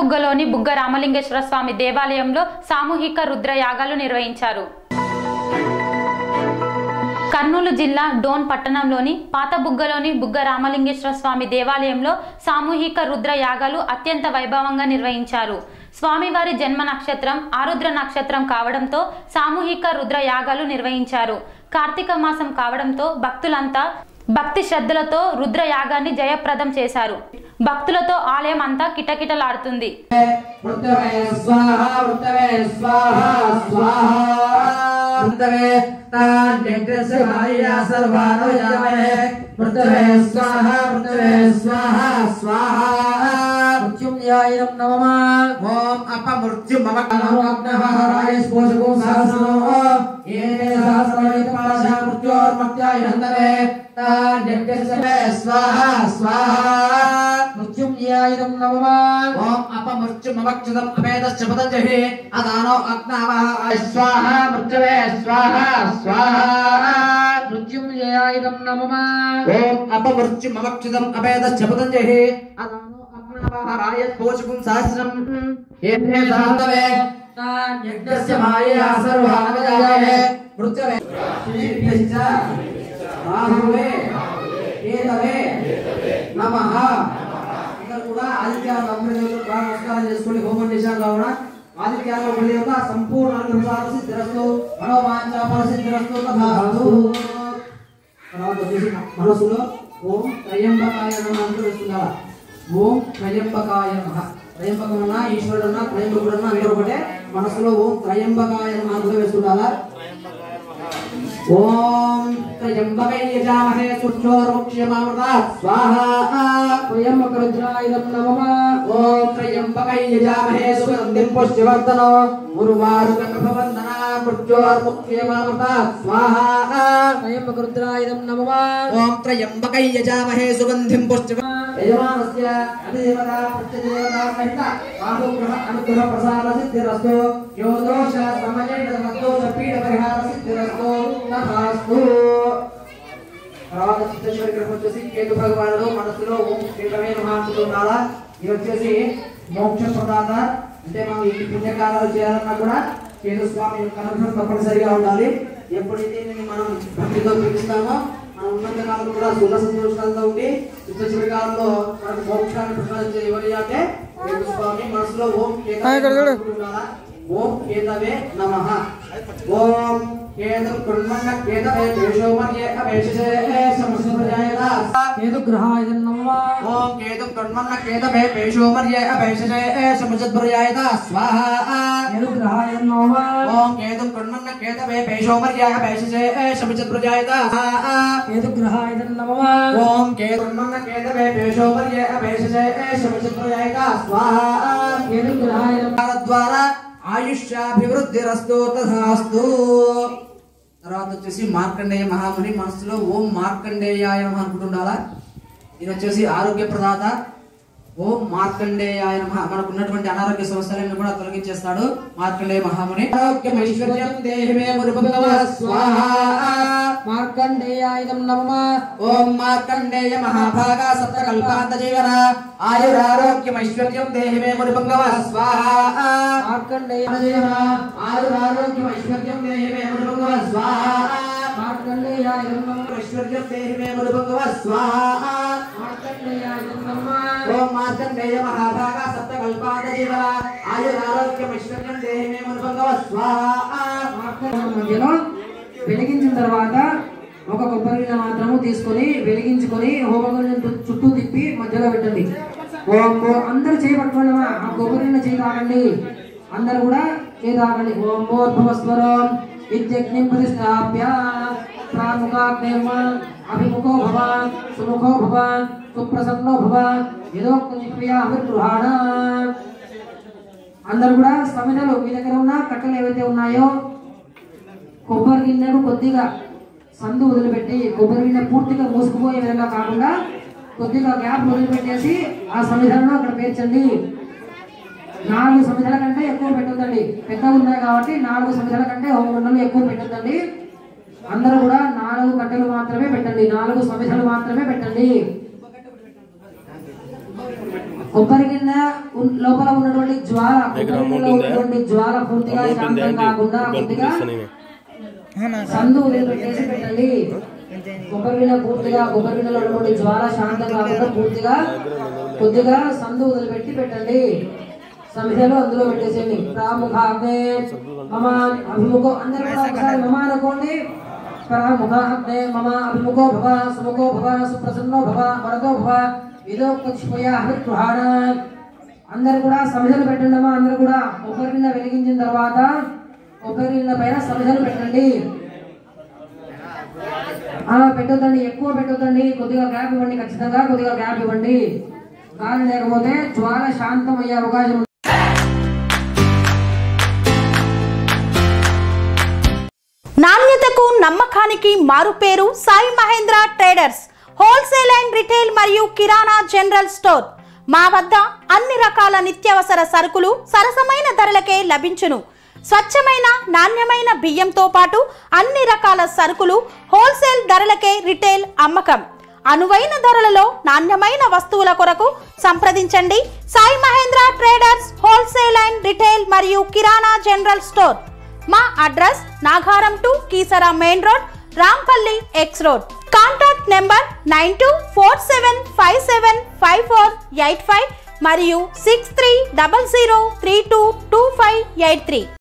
పాతబుగ్గలోని బుగ్గ రామలింగేశ్వర స్వామి దేవాలయంలో సామూహిక రుద్ర యాగాలు నిర్వహించారు కర్నూలు జిల్లా డోన్ పట్టణంలోని పాతబుగ్గలోని బుగ్గ రామలింగేశ్వర స్వామి దేవాలయంలో సామూహిక రుద్ర యాగాలు అత్యంత వైభవంగా నిర్వహించారు స్వామివారి జన్మ నక్షత్రం ఆరుద్ర నక్షత్రం కావడంతో సామూహిక రుద్ర యాగాలు నిర్వహించారు కార్తీక మాసం కావడంతో భక్తులంతా భక్తి శ్రద్ధలతో రుద్ర యాగాన్ని జయప్రదం చేశారు భక్తులతో ఆలయం అంతా కిటకిటలాడుతుంది వృత్తమే స్వాహ వృత్తమే స్వాహ స్వాహ వృత్తమే తాండ్యస్య సర్వాణో యామే వృత్తమే స్వాహ వృత్తమే స్వాహ స్వాహ మృత్యుంజయాయం నమః ఓం అపమృత్యు మమ కలవగ్నవహరాయ స్పోషకో సహస్రో ఏనే సహస్రవేద పాశా మృత్యోర్మత్యాయ హంతరే తాండ్యస్య స్వాహ స్వాహ మృత్యుంజయాయం నమః ఓం అపమృత్యుమవక్షదం అపేదశ్చ పతంజలి అదానో అగ్నవహరాయ స్వాహ మృత్యవే స్వాహ స్వాహ మృత్యుంజయాయం నమః ఓం అపమృత్యుమవక్షదం అపేదశ్చ పతంజలి అదానో అగ్నవహరాయ స్పోషకం సహస్రం ఏనే సహస్రవే యజ్ఞస్య మాయా సర్వానవయాయ మృత్యవే శ్రీభ్యశ్చ రాహువే కేతవే నమః ఇక్కడ కూడా ఆదిత్యాలు అమృతులు బాగా నమస్కారం చేసుకుని హోమం చేశాం కావున ఆదిత్యాల ఒకటి యొక్క సంపూర్ణ అనుగ్రహాలు సిద్ధిరస్తు మనోవాంఛ సిద్ధిరస్తు తథాస్తు తర్వాత వచ్చేసి మనసులో ఓం త్రయంబకాయ నమః అంటూ వేస్తున్నారా ఓం త్రయంబకాయ నమః త్రయంబకమన్నా ఈశ్వరుడన్నా త్రయంబకుడన్నా అందరూ ఒకటే మనసులో ఓం త్రయంబకాయ నమః అంటూ వేస్తున్నారా ఓం త్రయంబకై యజామహే సుక్షోర్ముక్ష్యమామృత స్వాహా త్రయంబకరుద్రాయుధం నమః ఓం త్రయంబకై యజామహే సుగంధిం పుష్యవర్ధనో ఉర్వారుకమభవందన మృత్యోర్ముక్ష్యమామృత స్వాహా త్రయంబకరుద్రాయుధం నమః ఓం త్రయంబకై యజామహే సుగంధిం పుష్యవ యజమానస్య అధిదేవత ప్రత్యదేవత సహిత బాహుగ్రహ అనుగ్రహ ప్రసాద సిద్ధిరస్తు యో దోష సమయేణ దోష పీడ పరిహార సిద్ధిరస్తు తథాస్తు తర్వాత చిత్తేశ్వరి గ్రహం వచ్చేసి కేతు భగవానుడు మనసులో ఓం శ్రీకమే మహాంతున్నారా ఇది వచ్చేసి మోక్ష ప్రదాత అంటే మనం ఈ పుణ్యకారాలు చేయాలన్నా కూడా కేతు స్వామి యొక్క అనుగ్రహం తప్పనిసరిగా ఉండాలి ఎప్పుడైతే దీన్ని మనం భక్తితో పిలుస్తామో మనం ఉన్నంత కాలం కూడా సుఖ సంతోషాలతో ఉండి చిత్తశివుడి కాలంలో మనకు మోక్షాన్ని ప్రసాదించే ఎవరి అంటే కేతు స్వామి మనసులో ఓం కేతవే ఉండాలా? ఓం కేతవే నమః ఓం కేతం కృణ్మన్న కేతవే దేశోమర్యే అవేశే సమస్యప్రజాయత కేతుగ్రహాయ నమః ఓం కేతం కృణ్మన్న కేతవే దేశోమర్యే అవేశే సమస్యప్రజాయత స్వాహా కేతుగ్రహాయ నమః ఓం కేతం కృణ్మన్న కేతవే దేశోమర్యే అవేశే సమస్యప్రజాయత స్వాహా కేతుగ్రహాయ నమః ఓం కేతుర్మన్న కేతవే దేశోమర్యే అవేశే సమస్యప్రజాయత స్వాహా కేతుగ్రహాయ ద్వారా ఆయుష్యాభివృద్ధిరస్తు తథాస్తు తర్వాత వచ్చేసి మార్కండేయ మహాముని మనసులో ఓం మార్కండేయాయ నమః అనుకుంటుండాలా ఇది వచ్చేసి ఆరోగ్య ప్రదాత ఓం మార్కండేయాయ నమః మనకు ఉన్నటువంటి అనారోగ్య సమస్యలను కూడా తొలగించేస్తాడు మార్కండేయ మహాముని ఆరోగ్యం ఐశ్వర్యం దేహమే మురుభగవ స్వాహా మార్కండేయాయ నమః ఓం మార్కండేయ మహాభాగా సప్తకల్పాంత జీవన ఆయురారోగ్యం ఐశ్వర్యం దేహమే మురుభగవ స్వాహా మార్కండేయ జీవన ఆయురారోగ్యం ఐశ్వర్యం దేహమే మురుభగవ స్వాహా మార్కండేయాయ నమః ఐశ్వర్యం దేహమే మురుభగవ స్వాహా మార్కండేయాయ నమః ఓం మార్కండేయ మహాభాగా సప్తకల్పాంత జీవన ఆయురారోగ్యం ఐశ్వర్యం దేహమే మురుభగవ స్వాహా మధ్యలో వెలిగించిన తర్వాత ఒక కొబ్బరి గిన్నె మాత్రము తీసుకొని వెలిగించుకొని హోమగుండం చుట్టూ తిప్పి మధ్యలో పెట్టండి ఓం ఓం అందరూ చేయి పట్టుకోండి అమ్మా. ఆ కొబ్బరి గిన్నె చేయి తాగండి అందరూ కూడా చేయి తాగండి ఓం భూర్భువస్వరం విద్యగ్నిం ప్రతిష్టాప్య ప్రాముఖాగ్నేమ అభిముఖో భవ సుముఖో భవ సుప్రసన్నో భవ యథోక్త క్రియా అభిగృహాణ అందరూ కూడా సమిధలు మీ దగ్గర ఉన్న కట్టెలు ఏవైతే ఉన్నాయో కొబ్బరి గిన్నెను కొద్దిగా సందు వదిలిపెట్టి కొబ్బరి గిన్నె పూర్తిగా మూసుకుపోయే విధంగా కాకుండా కొద్దిగా గ్యాప్ వదిలిపెట్టేసి ఆ సమిధలను అక్కడ పేర్చండి నాలుగు సమిధల కంటే ఎక్కువ పెట్టొద్దండి పెద్దగా ఉన్నాయి కాబట్టి నాలుగు సమిధల కంటే హోమగుండలు ఎక్కువ పెట్టొద్దండి అందరూ కూడా నాలుగు కట్టెలు మాత్రమే పెట్టండి నాలుగు సమిధలు మాత్రమే పెట్టండి కొబ్బరి గిన్నె ఉన్- లోపల ఉన్నటువంటి జ్వాల కొబ్బరి గిన్నెలో ఉన్నటువంటి జ్వాల పూర్తిగా శాంతం కాకుండా కొద్దిగా సందు వదిలిపెట్టేసి పెట్టండి కొబ్బరి గిన్నె పూర్తిగా కొబ్బరి గిన్నెలో ఉన్నటువంటి జ్వాల శాంతం కాకుండా పూర్తిగా కొద్దిగా సందు వదిలిపెట్టి పెట్టండి సమిధలో అందులో పెట్టేసేయండి ప్రాముఖాగ్నే మమ అభిముఖో అందరూ కూడా ఒకసారి మమ అనుకోండి ప్రాముఖాగ్నే మమ అభిముఖో భవ సుముఖో భవ సుప్రసన్నో భవ వరదో భవ విదోక్షయ హృత్వాణ అందరు కూడా సమిధలు పెట్టండి అమ్మా అందరూ కూడా కొబ్బరి గిన్నె వెలిగించిన తర్వాత కొబ్బరి గిన్నె పైన సమిధలు పెట్టండి ఆ పెట్టొద్దండి ఎక్కువ పెట్టొద్దండి కొద్దిగా గ్యాప్ ఇవ్వండి ఖచ్చితంగా కొద్దిగా గ్యాప్ ఇవ్వండి గాలి లేకపోతే జ్వాల శాంతం అయ్యే అవకాశం ఉంది నాణ్యతకు నమ్మకానికి మారుపేరు Sai Mahendra traders wholesale and retail మరియు కిరాణా జనరల్ స్టోర్ మా వద్ద అన్ని రకాల నిత్యావసర సరుకులు సరసమైన ధరలకే లభించును స్వచ్ఛమైన నాణ్యమైన బియ్యంతో పాటు అన్ని రకాల సరుకులు హోల్సేల్ ధరలకే రిటైల్ అమ్మకం అనువైన ధరలలో నాణ్యమైన వస్తువుల కొరకు సంప్రదించండి Sai Mahendra traders wholesale and retail మరియు కిరాణా జనరల్ స్టోర్ మా address Nagaram to Keesara main road Rampally X road contact number nine two four seven five seven five four eight five మరియు six three double zero three two two five eight three